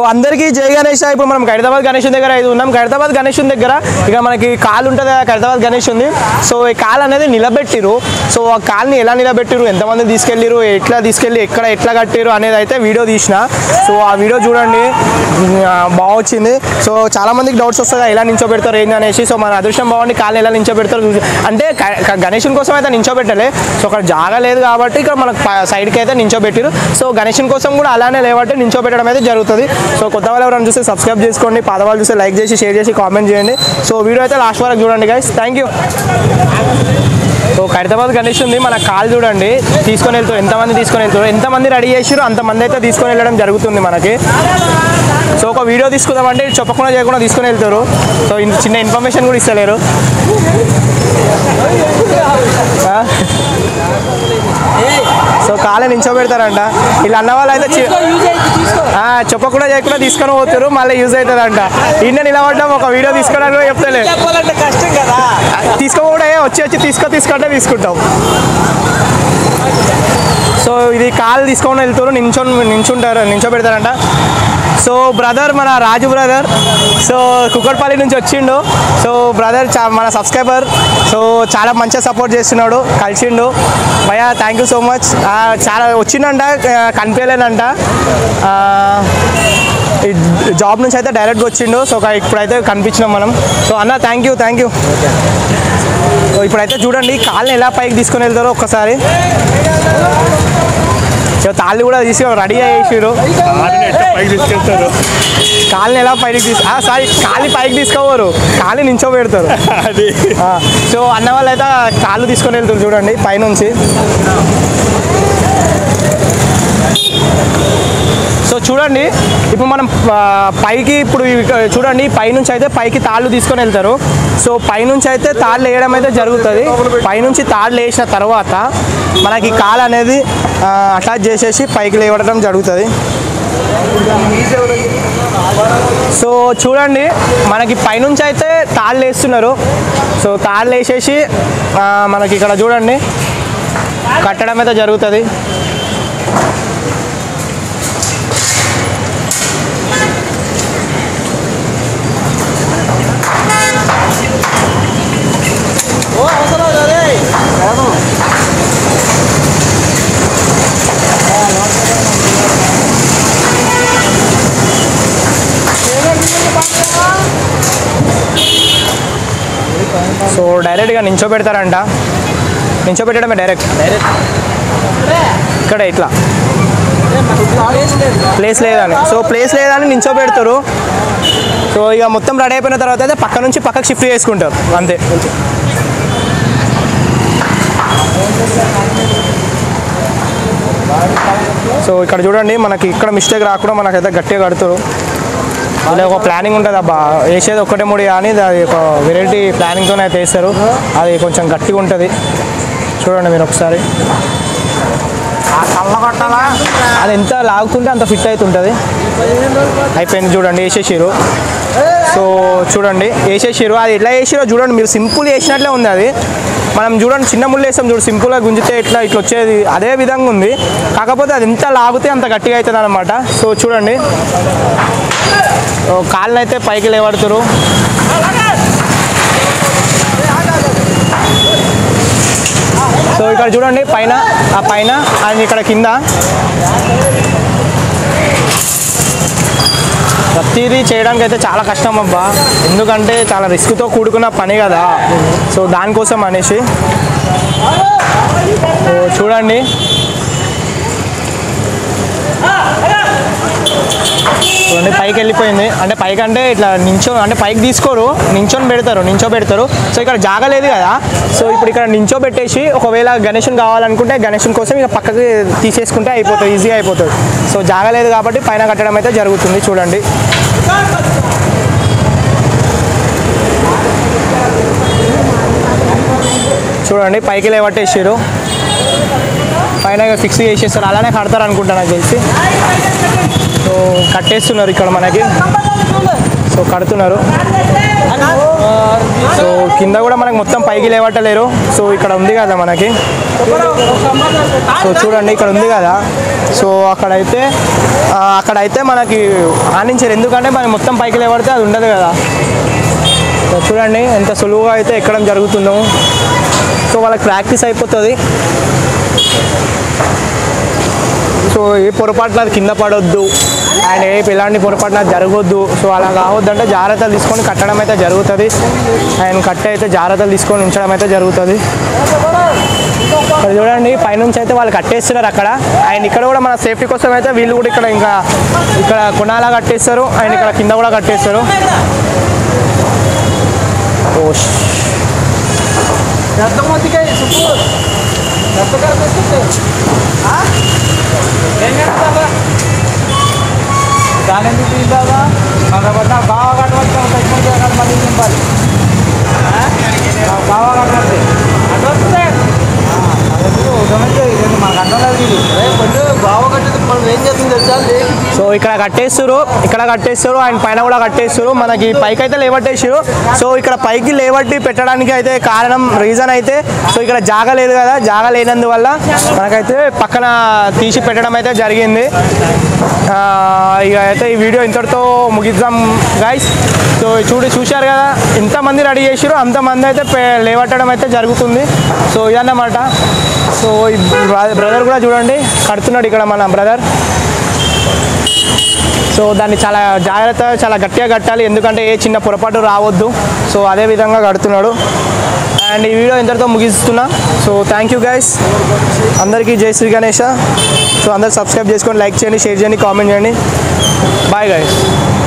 అందరికీ జై గణేష్ ఇప్పుడు మనం ఖైరతాబాద్ గణేష్ దగ్గర ఇది ఉన్నాం ఖైరతాబాద్ గణేష్ దగ్గర ఇక మనకి కాలు ఉంటుంది కదా ఖైరతాబాద్ గణేష్ ఉంది సో ఈ కాలు అనేది నిలబెట్టిరు సో ఆ కాల్ని ఎలా నిలబెట్టిరు ఎంతమంది తీసుకెళ్ళిరు ఎట్లా తీసుకెళ్ళి ఎక్కడ ఎట్లా కట్టిరు అనేది అయితే వీడియో తీసిన సో ఆ వీడియో చూడండి ఆ, బాగా వచ్చింది సో చాలా మందికి డౌట్స్ వస్తాయి ఎలా నించోబెడతారు ఏంది అనేసి సో మన అదృష్టం బాగుండి కాల్ని ఎలా నించోబెడతారు చూసి- అంటే క- క- గణేషుని కోసం అయితే నించోబెట్టలే సో అక్కడ జాగా లేదు కాబట్టి ఇక్కడ మనకు ప- సైడ్కి అయితే నించోబెట్టిరు సో గణేషుని కోసం కూడా అలానే లేవట్టి నించోబెట్టడం అయితే జరుగుతుంది సో కొత్త వాళ్ళు ఎవరైనా చూస్తే సబ్స్క్రైబ్ చేసుకోండి పాత వాళ్ళు చూస్తే లైక్ చేసి షేర్ చేసి కామెంట్ చేయండి సో వీడియో అయితే లాస్ట్ వరకు చూడండి guys thank you so Khairatabad Ganesh ఉంది మన కాల్ చూడండి తీసుకొని వెళ్తారు ఎంతమంది తీసుకొని వెళ్తారు ఎంతమంది రెడీ చేసారు అంతమంది అయితే తీసుకొని వెళ్ళడం జరుగుతుంది మనకి సో ఒక వీడియో తీసుకుందామంటే చెప్పకుండా చేయకుండా తీసుకొని వెళ్తారు సో ఇన్- చిన్న ఇన్ఫర్మేషన్ కూడా ఇస్తలేరు ఆ? సో కాలే నించోబెడతారంట వీళ్ళు అన్న వాళ్ళు అయితే చి- ఆ, చెప్పకుండా చేయకుండా తీసుకొని పోతారు మళ్ళీ యూజ్ అవుతుందంట ఇన్న నిలబడ్డాం ఒక వీడియో తీసుకోవడానికి కూడా చెప్తలే చెప్పాలంటే కష్టం కదా తీసుకోకుండా వచ్చి వచ్చి తీసుకో తీసుకుంటే తీసుకుంటాం సో ఇది కాలు తీసుకొని వెళ్తారు నించో నించుంటారు నించోబెడతారంట సో బ్రదర్ మన రాజు బ్రదర్ సో కుక్కట్పల్లి నుంచి వచ్చిండు సో బ్రదర్ చా మన సబ్స్క్రైబర్ సో చాలా మంచిగా సపోర్ట్ చేస్తున్నాడు కలిసిండు భయ్యా థ్యాంక్ యూ సో మచ్ చాలా వచ్చిండంట ఆ, కనిపించలేనంట ఆ, ఈ జాబ్ నుంచి అయితే డైరెక్ట్గా వచ్చిండు సో ఒక- ఇప్పుడైతే కనిపించినాం మనం సో అన్న thank you thank you so ఇప్పుడైతే చూడండి కాళ్ళని ఎలా పైకి తీసుకొని వెళ్తారో ఒక్కసారి సో తాళ్ళు కూడా తీసి రెడీ చేసిరు పైకి తీసుకెళ్తారు కాళ్ళని ఎలా పైకి తీసు సారీ కాళ్ళని పైకి తీసుకోవరు కాళ్ళని నించోబెడతారు అది ఆ, సో అన్న వాళ్ళు అయితే కాళ్ళు తీసుకొని వెళ్తారు చూడండి పైనుంచి సో చూడండి ఇప్పుడు మనం ఆ, పైకి ఇప్పుడు ఇవి చూడండి పైనుంచి అయితే పైకి తాళ్ళు తీసుకొని వెళ్తారు సో పైనుంచి అయితే తాళ్ళు వేయడం అయితే జరుగుతుంది పైనుంచి తాళ్ళు వేసిన తర్వాత మనకి కాలు అనేది అటాచ్ చేసేసి పైకి లేవడం జరుగుతుంది సో చూడండి మనకి పైనుంచి అయితే తాళ్ళు వేస్తున్నారు సో తాళ్ళు వేసేసి ఆ, మనకి ఇక్కడ చూడండి కట్టడం అయితే జరుగుతుంది ఓ అవసరం అదే సో డైరెక్ట్గా నించోబెడతారంట నించోబెట్టడమే డైరెక్ట్ ఇక్కడ ఇట్లా ప్లేస్ లేదని సో ప్లేస్ లేదని నించోబెడతారు సో ఇక మొత్తం రెడీ అయిపోయిన తర్వాత అయితే పక్క నుంచి పక్కకు షిఫ్ట్ చేసుకుంటారు అంతే సో ఇక్కడ చూడండి మనకి ఇక్కడ మిస్టేక్ రాకుండా మనకైతే గట్టిగా కడతారు అదే ఒక ప్లానింగ్ ఉంటుంది అబ్బా వేసేది ఒక్కటే ముడి కానీ అది ఒక వెరైటీ ప్లానింగ్తోనే అయితే వేస్తారు అది కొంచెం గట్టిగా ఉంటుంది చూడండి మీరు ఒకసారి అది ఎంత లాగుతుంటే అంత ఫిట్ అవుతుంటుంది అయిపోయింది చూడండి వేసేసారు సో చూడండి వేసేసారు అది ఎట్లా వేసారో చూడండి మీరు సింపుల్ వేసినట్లే ఉంది అది మనం చూడండి చిన్న ముళ్ళు వేస్తాం చూడు సింపుల్గా గుంజితే ఇట్లా ఇట్లా వచ్చేది అదే విధంగా ఉంది కాకపోతే అది ఎంత లాగితే అంత గట్టిగా అవుతుంది అనమాట సో చూడండి కాళ్ళని అయితే పైకి లేవడుతురు సో ఇక్కడ చూడండి పైన ఆ పైన అండ్ ఇక్కడ కింద ప్రతిదీ చేయడానికి అయితే చాలా కష్టం అబ్బా ఎందుకంటే చాలా రిస్క్తో కూడుకున్న పని కదా సో దానికోసం అనేసి సో చూడండి చూడండి పైకి వెళ్ళిపోయింది అంటే పైకి అంటే ఇట్లా నించో అంటే పైకి తీసుకోరు నించొని పెడతారు నించో పెడతారు సో ఇక్కడ జాగా లేదు కదా సో ఇప్పుడు ఇక్కడ నించో పెట్టేసి ఒకవేళ గణేషన్ కావాలనుకుంటే గణేషన్ కోసం ఇక పక్కకి తీసేసుకుంటే అయిపోతుంది ఈజీగా అయిపోతుంది సో జాగా లేదు కాబట్టి పైన కట్టడం అయితే జరుగుతుంది చూడండి చూడండి పైకి లేవట్టేసారు పైన ఫిక్స్ చేసేస్తారు అలానే కడతారు అనుకుంటా నాకు తెలిసి సో కట్టేస్తున్నారు ఇక్కడ మనకి సో కడుతున్నారు ఆ, సో కింద కూడా మనకి మొత్తం పైకి లేవట్టలేరు సో ఇక్కడ ఉంది కదా మనకి సో చూడండి ఇక్కడ ఉంది కదా సో అక్కడైతే ఆ, అక్కడైతే మనకి ఆనించారు ఎందుకంటే మనకి మొత్తం పైకి లేవడితే అది ఉండదు కదా సో చూడండి ఎంత సులువుగా అయితే ఎక్కడం జరుగుతుందో సో వాళ్ళకి ప్రాక్టీస్ అయిపోతుంది సో ఏ పొరపాటున అది కింద పడొద్దు అండ్ ఏ ఎలాంటి పొరపాటున అది జరగొద్దు సో అలా కావద్దంటే జాగ్రత్తలు తీసుకొని కట్టడం అయితే జరుగుతుంది అండ్ కట్ట అయితే జాగ్రత్తలు తీసుకొని ఉంచడం అయితే జరుగుతుంది ఇక్కడ చూడండి పైనుంచి అయితే వాళ్ళు కట్టేస్తున్నారు అక్కడ అండ్ ఇక్కడ కూడా మన సేఫ్టీ కోసం అయితే వీళ్ళు కూడా ఇక్కడ ఇంకా ఇక్కడ కొనాలా కట్టేస్తారు అండ్ ఇక్కడ కింద కూడా కట్టేస్తారు ఓ ష్. రక్తమూర్తికాయ సుప్పు రక్తకాయ ఏం చేస్తావా దాని ఎందుకు తీద్దావా మన బాగా కట్టవచ్చు మళ్ళీ నింపాలి బాగా కట్టవచ్చు అటు వస్తుంది మనకు అర్థం లేదు ఇది కొంచెం బాగా కట్టేది మనం ఏం చేస్తుంది తెలుసా లేకి సో ఇక్కడ కట్టేస్తారు ఇక్కడ కట్టేస్తారు అండ్ పైన కూడా కట్టేస్తారు మనకి పైకి అయితే లేవట్టేసారు సో ఇక్కడ పైకి లేవట్టి పెట్టడానికి అయితే కారణం రీజన్ అయితే సో ఇక్కడ జాగా లేదు కదా జాగా లేనందువల్ల మనకైతే పక్కన తీసి పెట్టడం అయితే జరిగింది ఆ, ఇక అయితే ఈ వీడియో ఇంతటితో ముగిద్దాం గైస్ సో చూడు చూశారు కదా ఎంతమంది రెడీ చేసారో అంతమంది అయితే పె- లేవట్టడం అయితే జరుగుతుంది సో ఇదన్నమాట సో ఈ బ్రదర్ కూడా చూడండి కడుతున్నాడు ఇక్కడ మన బ్రదర్ సో దాన్ని చాలా జాగ్రత్త చాలా గట్టిగా కట్టాలి ఎందుకంటే ఏ చిన్న పొరపాటు రావద్దు సో అదే విధంగా కడుతున్నాడు అండ్ ఈ వీడియో ఇంతటితో ముగిస్తున్నా సో థ్యాంక్ యూ గైస్ అందరికీ జై శ్రీ గణేష సో అందరు సబ్స్క్రైబ్ చేసుకొని లైక్ చేయండి షేర్ చేయండి కామెంట్ చేయండి బాయ్ గైస్